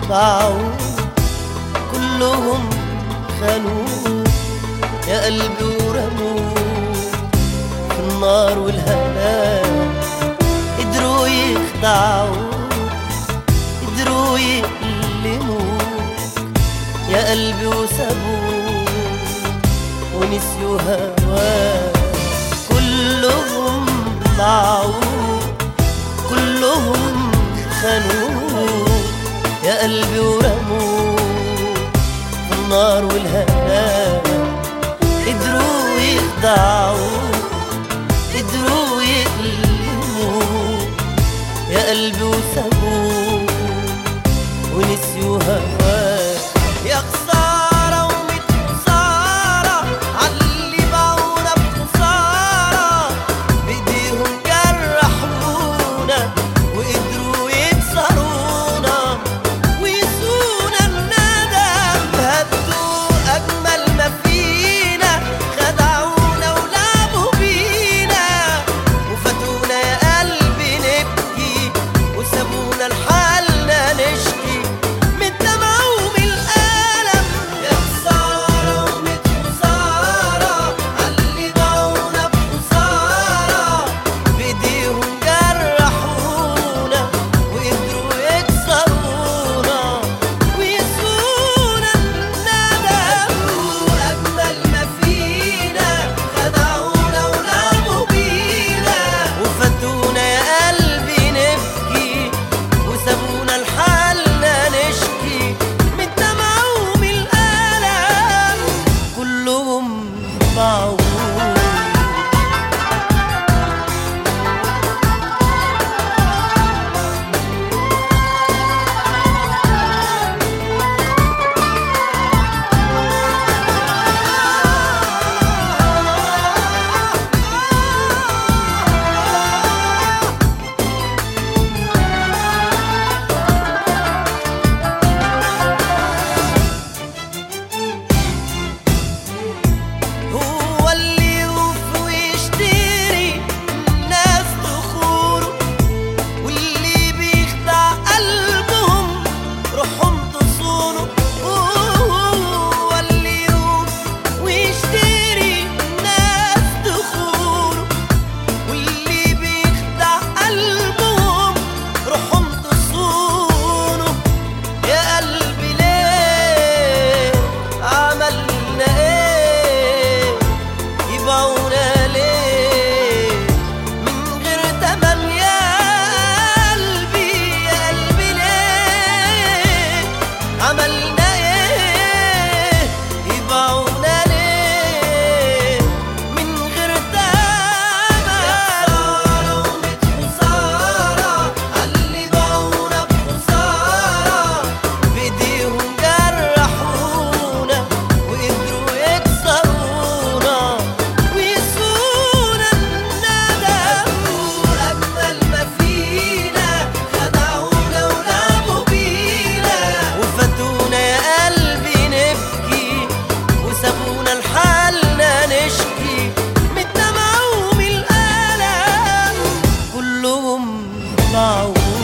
باعوا كلهم خانوا يا قلبي ورموا في النار والهلاك قدروا يخدعوا قدروا يألموا يا قلبي وسابوك ونسيوا هواك كلهم ضاعوا كلهم خانوا يا قلبي ورموا في النار والهلاك قدروا يخدعوا قدروا يألموا يا قلبي وسابوك ونسيوا هواك يا خسارة وميت خسارة عاللي باعونا بخسارة بإيديهم جرحونا وقدروا يكسرونا ويسونا الندم هدوا أجمل ما فينا خدعونا ولعبوا بينا وفاتونا يا قلبي نبكي وسابونا لحالنا نشكي من الدمع ومن الألم يا خسارة ومن خسارة عاللي باعونا بخسارة بإيديهم جرحونا وقدروا يكسرونا ويسونا الندم أجمل ما فينا خدعونا ولعبوا بينا وفاتونا يا قلبي نبكي وسابونا لحالنا نشكي من الدمع ومن الألم كلهم باعوا هو اللي يوفي ويشتري الناس تخوره واللي بيخدع قلبهم روحهم تصونه هو اللي يوفي ويشتري الناس تخوره واللي بيخدع قلبهم روحهم تصونه يا قلبي ليه عملنا ايه يبيعونا ليه من غير تمن يا قلبي يا قلبي ليه عملنا ايه يبيعونا ليه من غير تمن خسارة وميت خسارة عاللي باعونا بخسارة بإيديهم جرحونا وقدروا يكسرونا ويسونا الندم أجمل ما فينا خدعونا ولعبوا بينا وفاتونا يا قلبي نبكي وسابونا لحالنا نشكي من الدمع ومن الألم كلهم ضاعوا